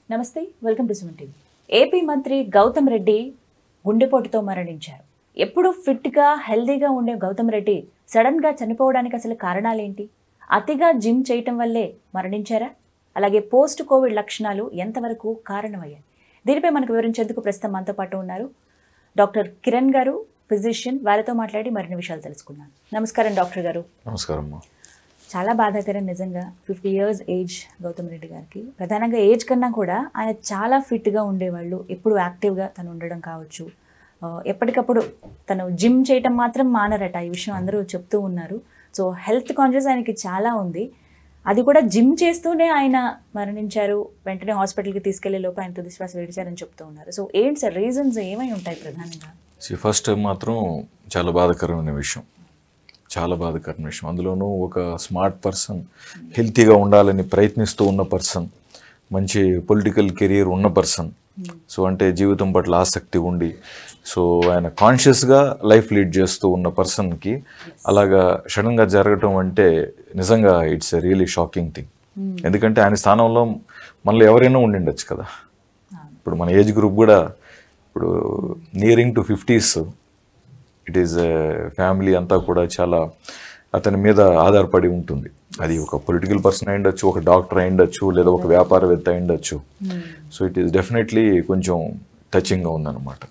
నమస్తే welcome to Suman TV AP మంత్రి గౌతమ్ రెడ్డి గుండెపోటుతో మరణించారు ఎప్పుడు ఫిట్గా హెల్దీగా ఉండే గౌతమ్ రెడ్డి సడన్గా చనిపోవడానికి అసలు కారణాలేంటి అతిగా జిమ్ చేయటం వల్లే మరణించారా అలాగే పోస్ట్ కోవిడ్ లక్షణాలు ఎంతవరకు కారణమయ్యాయి దీనిపై మనకు వివరించేందుకు ప్రస్తుతం మనతో పాటు ఉన్నారు డాక్టర్ కిరణ్ గారు ఫిజిషియన్ వారితో మాట్లాడి మరిన్ని విషయాలు తెలుసుకున్నాను నమస్కారం డాక్టర్ గారు నమస్కారం అమ్మా చాలా బాధాకరం నిజంగా fifty years age Gautam Reddy గారికి ప్రధానంగా ఏజ్ కన్నా కూడా ఆయన చాలా ఫిట్గా ఉండేవాళ్ళు ఎప్పుడు యాక్టివ్గా తను ఉండడం కావచ్చు ఆ, ఎప్పటికప్పుడు తను జిమ్ చేయటం మాత్రం మానరట ఈ విషయం అందరూ చెప్తూ ఉన్నారు సో హెల్త్ కాన్షియస్ ఆయనకి చాలా ఉంది అది కూడా జిమ్ చేస్తూనే ఆయన మరణించారు వెంటనే హాస్పిటల్కి తీసుకెళ్లే లోపు ఆయన తుది శ్వాస విడిచారని చెప్తూ ఉన్నారు సో ఏంటి సార్ రీజన్స్ ఏమై ఉంటాయి ప్రధానంగా సి ఫస్ట్ మాత్రం చాలా బాధాకరమైన విషయం చాలా బాధాకరమైన విషయం అందులోనూ ఒక స్మార్ట్ పర్సన్ హెల్తీగా ఉండాలని ప్రయత్నిస్తూ ఉన్న పర్సన్ మంచి పొలిటికల్ కెరీర్ ఉన్న పర్సన్ సో అంటే జీవితం పట్ల ఆసక్తి ఉండి సో ఆయన కాన్షియస్గా లైఫ్ లీడ్ చేస్తూ ఉన్న పర్సన్కి అలాగా సడన్గా జరగటం అంటే నిజంగా it's a really shocking thing ఎందుకంటే ఆయన స్థానంలో మనలో ఎవరైనా ఉండిండొచ్చు కదా ఇప్పుడు మన ఏజ్ గ్రూప్ కూడా ఇప్పుడు nearing to fifties it is family అంతా కూడా చాలా అతని మీద ఆధారపడి ఉంటుంది అది ఒక పొలిటికల్ పర్సన్ అయి ఉండొచ్చు ఒక డాక్టర్ అయి ఉండొచ్చు లేదా ఒక వ్యాపారవేత్త అయి ఉండొచ్చు సో ఇట్ ఈస్ డెఫినెట్లీ కొంచెం టచింగ్గా ఉందన్నమాట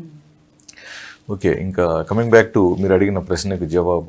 ఓకే ఇంకా కమింగ్ బ్యాక్ టు మీరు అడిగిన ప్రశ్నకు జవాబు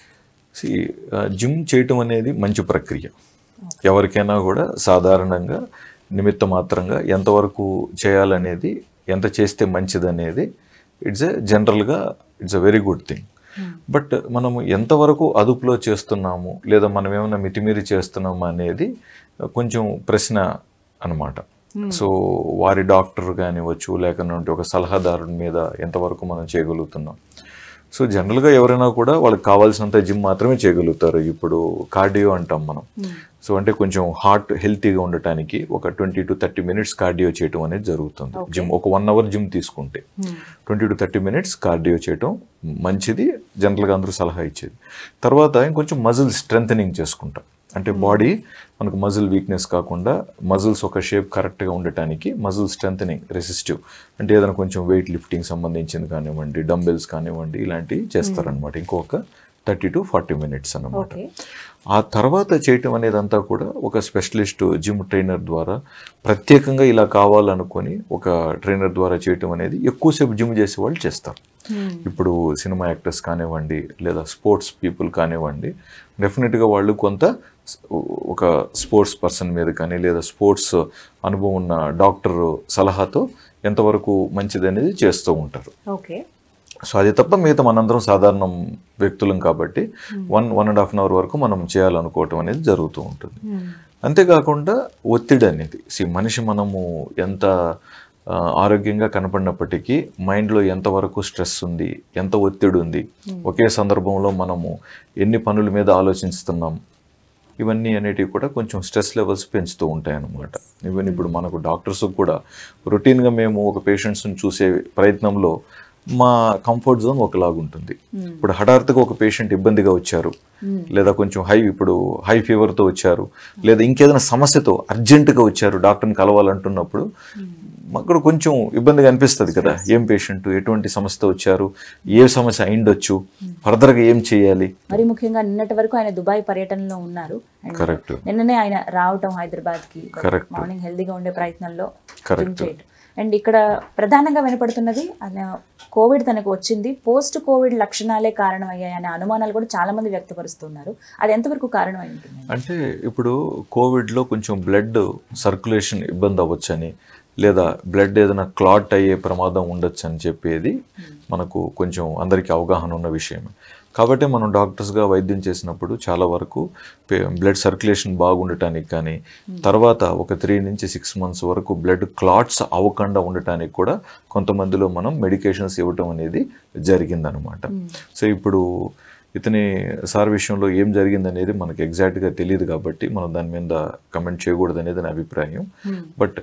సి జిమ్ చేయటం అనేది మంచి ప్రక్రియ ఎవరికైనా కూడా సాధారణంగా నిమిత్త మాత్రంగా ఎంతవరకు చేయాలనేది ఎంత చేస్తే మంచిదనేది ఇట్స్ ఎ జనరల్గా it's a very good thing but మనము ఎంతవరకు అదుపులో చేస్తున్నాము లేదా మనం ఏమైనా మితిమీరి చేస్తున్నాము అనేది కొంచెం ప్రశ్న అన్నమాట సో వారి డాక్టర్ కానివ్వచ్చు లేకపోతే ఒక సలహాదారుని మీద ఎంతవరకు మనం చేయగలుగుతున్నాం సో జనరల్గా ఎవరైనా కూడా వాళ్ళకి కావాల్సినంత జిమ్ మాత్రమే చేయగలుగుతారు ఇప్పుడు కార్డియో అంటాం మనం సో అంటే కొంచెం హార్ట్ హెల్తీగా ఉండటానికి ఒక twenty to thirty minutes cardio చేయటం అనేది జరుగుతుంది జిమ్ ఒక వన్ అవర్ జిమ్ తీసుకుంటే twenty to thirty minutes cardio చేయటం మంచిది జనరల్గా అందరూ సలహా ఇచ్చేది తర్వాత ఇంకొంచెం మజిల్ స్ట్రెంగ్ చేసుకుంటాం అంటే బాడీ మనకు మజిల్ వీక్నెస్ కాకుండా మజిల్స్ ఒక షేప్ కరెక్ట్గా ఉండటానికి మజిల్ స్ట్రెంగ్ రెసిస్టివ్ అంటే ఏదైనా కొంచెం వెయిట్ లిఫ్టింగ్ సంబంధించింది కానివ్వండి డంబెల్స్ కానివ్వండి ఇలాంటివి చేస్తారనమాట ఇంకొక థర్టీ టు ఫార్టీ మినిట్స్ అన్నమాట ఓకే ఆ తర్వాత చేయటం అనేది అంతా కూడా ఒక స్పెషలిస్ట్ జిమ్ ట్రైనర్ ద్వారా ప్రత్యేకంగా ఇలా కావాలనుకొని ఒక ట్రైనర్ ద్వారా చేయటం అనేది ఎక్కువసేపు జిమ్ చేసే వాళ్ళు చేస్తారు ఇప్పుడు సినిమా యాక్టర్స్ కానివ్వండి లేదా స్పోర్ట్స్ పీపుల్ కానివ్వండి డెఫినెట్గా వాళ్ళు కొంత స్- ఒక స్పోర్ట్స్ పర్సన్ మీద కానీ లేదా స్పోర్ట్స్ అనుభవం ఉన్న డాక్టర్ సలహాతో ఎంతవరకు మంచిది అనేది చేస్తూ ఉంటారు ఓకే సో అది తప్ప మిగతా మనందరం సాధారణ వ్యక్తులం కాబట్టి one one and half an hour వరకు మనం చేయాలనుకోవటం అనేది జరుగుతూ ఉంటుంది అంతేకాకుండా ఒత్తిడి అనేది సి మనిషి మనము ఎంత ఆ, ఆరోగ్యంగా కనపడినప్పటికీ మైండ్లో ఎంతవరకు స్ట్రెస్ ఉంది ఎంత ఒత్తిడి ఉంది ఒకే సందర్భంలో మనము ఎన్ని పనుల మీద ఆలోచిస్తున్నాం ఇవన్నీ అనేటివి కూడా కొంచెం స్ట్రెస్ లెవెల్స్ పెంచుతూ ఉంటాయి అన్నమాట ఈవెన్ ఇప్పుడు మనకు డాక్టర్స్ కూడా రొటీన్గా మేము ఒక పేషెంట్స్ని చూసే ప్రయత్నంలో మా కంఫర్ట్ జోన్ ఒకలాగా ఉంటుంది ఇప్పుడు హఠాత్తుగా ఒక పేషెంట్ ఇబ్బందిగా వచ్చారు లేదా కొంచెం హై ఇప్పుడు హై ఫీవర్తో వచ్చారు లేదా ఇంకేదైనా సమస్యతో అర్జెంటుగా వచ్చారు డాక్టర్ని కలవాలంటున్నప్పుడు మాకు కూడా కొంచెం ఇబ్బందిగా అనిపిస్తుంది కదా ఏం పేషెంట్ ఎటువంటి సమస్యతో వచ్చారు ఏ సమస్య అయిండొచ్చు ఫర్దర్గా ఏం చేయాలి మరి ముఖ్యంగా నిన్నటి వరకు ఆయన దుబాయ్ పర్యటనలో ఉన్నారు And కరెక్ట్ నిన్ననే ఆయన రావటం హైదరాబాద్ కి Correct. మార్నింగ్ హెల్దీగా ఉండే ప్రయత్నంలో Correct. gym చేయటం అండ్ ఇక్కడ ప్రధానంగా వినపడుతున్నది ఆయన కోవిడ్ తనకు వచ్చింది పోస్ట్ కోవిడ్ లక్షణాలే కారణమయ్యాయి అనే అనుమానాలు కూడా చాలా మంది వ్యక్తపరుస్తున్నారు అది ఎంతవరకు కారణం అయి ఉంటుంది అంటే ఇప్పుడు కోవిడ్లో కొంచెం బ్లడ్ సర్క్యులేషన్ ఇబ్బంది అవ్వచ్చని లేదా బ్లడ్ ఏదైనా క్లాట్ అయ్యే ప్రమాదం ఉండొచ్చు అని చెప్పేది మనకు కొంచెం అందరికీ అవగాహన ఉన్న విషయమే కాబట్టి మనం డాక్టర్స్గా వైద్యం చేసినప్పుడు చాలా వరకు బ్లడ్ సర్క్యులేషన్ బాగుండటానికి కానీ తర్వాత ఒక త్రీ నుంచి సిక్స్ మంత్స్ వరకు బ్లడ్ క్లాట్స్ అవ్వకుండా ఉండటానికి కూడా కొంతమందిలో మనం మెడికేషన్స్ ఇవ్వటం అనేది జరిగిందనమాట సో ఇప్పుడు ఇతని సార్ విషయంలో ఏం జరిగింది అనేది మనకి ఎగ్జాక్ట్గా తెలియదు కాబట్టి మనం దాని మీద కమెంట్ చేయకూడదు అనేది నా అభిప్రాయం బట్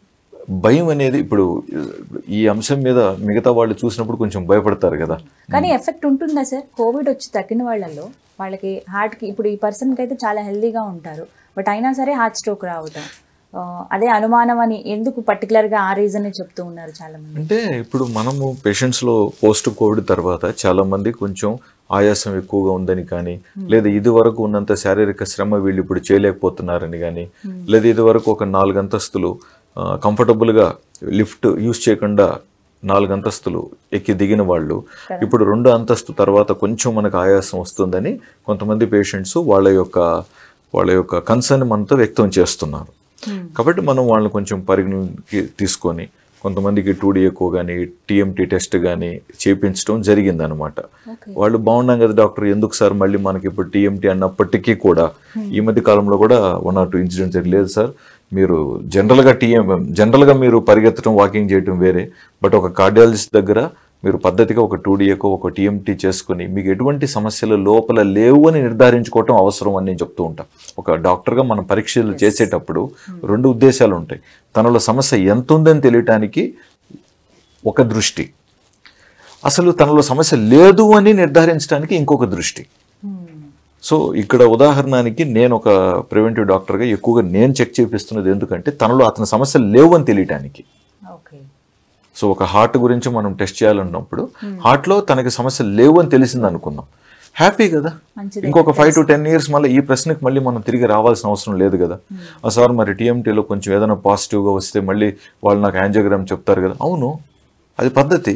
భయం అనేది ఇప్పుడు ఈ అంశం మీద మిగతా వాళ్ళు చూసినప్పుడు కొంచెం భయపడతారు కదా కానీ ఎఫెక్ట్ ఉంటుందా సార్ కోవిడ్ వచ్చి తగ్గిన వాళ్ళలో వాళ్ళకి హార్ట్కి ఇప్పుడు ఈ పర్సన్కి అయితే చాలా హెల్దీగా ఉంటారు బట్ అయినా సరే హార్ట్ స్ట్రోక్ రావటం ఆ, అదే అనుమానం అని ఎందుకు పర్టికులర్గా ఆ రీజన్ చెప్తూ ఉన్నారు చాలా మంది అంటే ఇప్పుడు మనము పేషెంట్స్లో పోస్ట్ కోవిడ్ తర్వాత చాలా మంది కొంచెం ఆయాసం ఎక్కువగా ఉందని కానీ లేదా ఇది వరకు ఉన్నంత శారీరక శ్రమ వీళ్ళు ఇప్పుడు చేయలేకపోతున్నారని కానీ లేదా ఇది వరకు ఒక నాలుగు అంతస్తులు ఆ, comfortable గా లిఫ్ట్ యూజ్ చేయకుండా నాలుగు అంతస్తులు ఎక్కి దిగిన వాళ్ళు ఇప్పుడు రెండు అంతస్తు తర్వాత కొంచెం మనకు ఆయాసం వస్తుందని కొంతమంది పేషెంట్స్ వాళ్ళ యొక్క వాళ్ళ యొక్క కన్సర్న్ మనతో వ్యక్తం చేస్తున్నారు కాబట్టి మనం వాళ్ళని కొంచెం పరిగణకి తీసుకొని కొంతమందికి టూ డీ ఎక్కువ కానీ టీఎంటీ టెస్ట్ కానీ చేయించడం జరిగింది అనమాట ఓకే వాళ్ళు బాగున్నాం కదా డాక్టర్ ఎందుకు సార్ మళ్ళీ మనకి ఇప్పుడు టీఎంటీ అన్నప్పటికీ కూడా ఈ మధ్య కాలంలో కూడా వన్ ఆర్ టూ ఇన్సిడెంట్స్ జరిగి లేదు సార్ మీరు జనరల్గా టీఎం జనరల్గా మీరు పరిగెత్తడం వాకింగ్ చేయడం వేరే బట్ ఒక కార్డియాలజిస్ట్ దగ్గర మీరు పద్ధతిగా ఒక టూ డిఏకో ఒక టీఎంటీ చేసుకుని మీకు ఎటువంటి సమస్యలు లోపల లేవు అని నిర్ధారించుకోవటం అవసరం అని నేను చెప్తూ ఉంటా ఒక డాక్టర్గా మనం పరీక్షలు చేసేటప్పుడు రెండు ఉద్దేశాలు ఉంటాయి తనలో సమస్య ఎంత ఉందని తెలియటానికి ఒక దృష్టి అసలు తనలో సమస్య లేదు అని నిర్ధారించడానికి ఇంకొక దృష్టి సో ఇక్కడ ఉదాహరణకి నేను ఒక ప్రివెంటివ్ డాక్టర్గా ఎక్కువగా నేను చెక్ చేపిస్తున్నది ఎందుకంటే తనలో అతని సమస్యలు లేవు అని తెలియటానికి ఓకే సో ఒక హార్ట్ గురించి మనం టెస్ట్ చేయాలన్నప్పుడు హార్ట్లో తనకి సమస్యలు లేవు అని తెలిసింది అనుకుందాం హ్యాపీ కదా మంచిది ఇంకొక ఫైవ్ టు టెన్ ఇయర్స్ మళ్ళీ ఈ ప్రశ్నకి మళ్ళీ మనం తిరిగి రావాల్సిన అవసరం లేదు కదా ఆ సార్ మరి టీఎంటీలో కొంచెం ఏదైనా పాజిటివ్గా వస్తే మళ్ళీ వాళ్ళు నాకు యాంజియోగ్రామ్ చెప్తారు కదా అవును అది పద్ధతి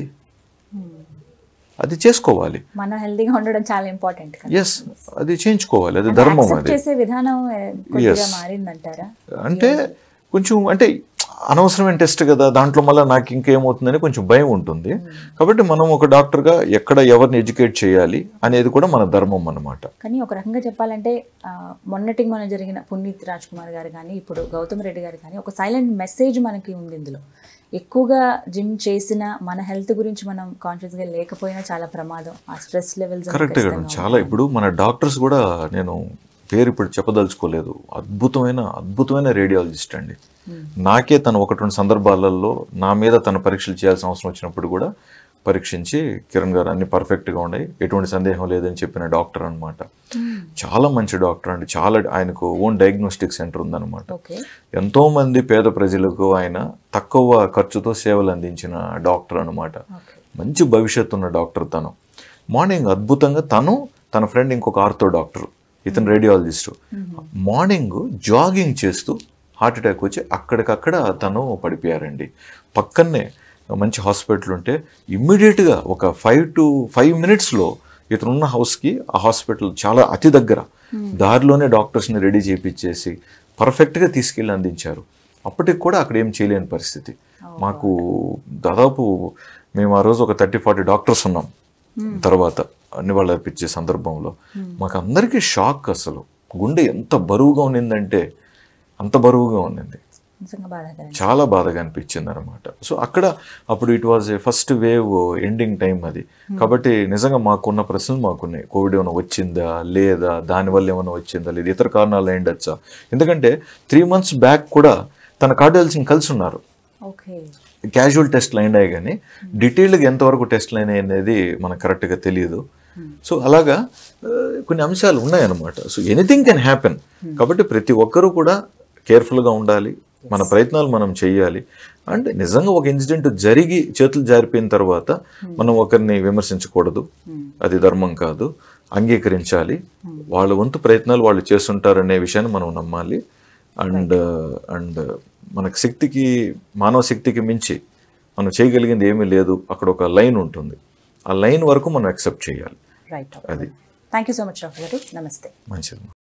అది చేసుకోవాలి మనం హెల్తీగా ఉండడం చాలా ఇంపార్టెంట్ కదా ఎస్ అది చేయించుకోవాలి అది ధర్మం యాక్సెప్ట్ అది చేసే విధానం ఏ, కొద్దిగా మారిందంటారా అంటే కొంచెం అంటే అనవసరమైన టెస్ట్ కదా దాంట్లో మళ్ళీ నాకు ఇంకేమవుతుందని కొంచెం భయం ఉంటుంది కాబట్టి మనం ఒక డాక్టర్గా ఎక్కడ ఎవరిని ఎడ్యుకేట్ చేయాలి అనేది కూడా మన ధర్మం అన్నమాట కానీ ఒక రకంగా చెప్పాలంటే ఆ, మొన్నటికి మన జరిగిన పునీత్ రాజ్ కుమార్ గారు కానీ ఇప్పుడు గౌతమ్ రెడ్డి గారు కానీ ఒక సైలెంట్ మెసేజ్ మనకి ఉంది ఇందులో ఎక్కువగా జిమ్ చేసిన మన హెల్త్ గురించి మనం కాన్షియస్గా లేకపోయినా చాలా ప్రమాదం ఆ స్ట్రెస్ లెవెల్స్ కరెక్ట్ కదా చాలా ఇప్పుడు మన డాక్టర్స్ కూడా నేను పేరు ఇప్పుడు చెప్పదలుచుకోలేదు అద్భుతమైన అద్భుతమైన రేడియాలజిస్ట్ అండి నాకే తను ఒకటి రెండు సందర్భాలలో నా మీద తన పరీక్షలు చేయాల్సిన అవసరం వచ్చినప్పుడు కూడా పరీక్షించి కిరణ్ గారు అన్ని పర్ఫెక్ట్గా ఉన్నాయి ఎటువంటి సందేహం లేదని చెప్పిన డాక్టర్ అన్నమాట చాలా మంచి డాక్టర్ అండి చాలా ఆయనకు ఓన్ డయాగ్నోస్టిక్ సెంటర్ ఉందన్నమాట ఓకే ఎంతో మంది పేద ప్రజలకు ఆయన తక్కువ ఖర్చుతో సేవలు అందించిన డాక్టర్ అన్నమాట ఓకే మంచి భవిష్యత్తు ఉన్న డాక్టర్ తను మార్నింగ్ అద్భుతంగా తను తన ఫ్రెండ్ ఇంకొక ఆర్థో డాక్టర్ ఇతను రేడియాలజిస్ట్ మార్నింగ్ జాగింగ్ చేస్తూ హార్ట్ అటాక్ వచ్చి అక్కడికక్కడ తను పడిపోయారండి పక్కనే మంచి హాస్పిటల్ ఉంటే ఇమ్మీడియట్గా ఒక ఫైవ్ టు ఫైవ్ మినిట్స్లో ఇతను ఉన్న హౌస్కి ఆ హాస్పిటల్ చాలా అతి దగ్గర దారిలోనే డాక్టర్స్ని రెడీ చేయించేసి పర్ఫెక్ట్గా తీసుకెళ్ళి అందించారు అప్పటికి కూడా అక్కడ ఏం చేయలేని పరిస్థితి మాకు దాదాపు మేము ఆ రోజు ఒక థర్టీ ఫార్టీ డాక్టర్స్ ఉన్నాం తర్వాత అన్ని వాళ్ళు అర్పించే సందర్భంలో మాకు అందరికీ షాక్ అసలు గుండె ఎంత బరువుగా ఉన్నిందంటే అంత బరువుగా ఉన్నింది నిజంగా బాధాకరం చాలా బాధగా అనిపించింది అనమాట సో అక్కడ అప్పుడు it was a first wave ending time అది కాబట్టి నిజంగా మాకున్న ప్రశ్నలు మాకున్నాయి కోవిడ్ ఏమైనా వచ్చిందా లేదా దానివల్ల ఏమైనా వచ్చిందా లేదా ఇతర కారణాలు ఏంటచ్చా ఎందుకంటే త్రీ మంత్స్ బ్యాక్ కూడా తన కార్డియాలజిని కలిసి ఉన్నారు ఓకే క్యాజువల్ టెస్ట్లు అయినాయి కానీ డీటెయిల్డ్గా ఎంతవరకు టెస్ట్లు అయినాయి అనేది మనకు కరెక్ట్గా తెలియదు సో అలాగా ఆ, కొన్ని అంశాలు ఉన్నాయన్నమాట సో ఎనీథింగ్ కెన్ హ్యాపెన్ కాబట్టి ప్రతి ఒక్కరూ కూడా కేర్ఫుల్గా ఉండాలి మన ప్రయత్నాలు మనం చేయాలి అండ్ నిజంగా ఒక ఇన్సిడెంట్ జరిగి చేతులు జారిపోయిన తర్వాత మనం ఒకరిని విమర్శించకూడదు అది ధర్మం కాదు అంగీకరించాలి వాళ్ళ వంతు ప్రయత్నాలు వాళ్ళు చేస్తుంటారనే విషయాన్ని మనం నమ్మాలి అండ్ అండ్ మనకు శక్తికి మానవ శక్తికి మించి మనం చేయగలిగింది ఏమీ లేదు అక్కడ ఒక లైన్ ఉంటుంది ఆ లైన్ వరకు మనం యాక్సెప్ట్ చేయాలి రైట్ అది thank you so much doctor గారు నమస్తే మంచిది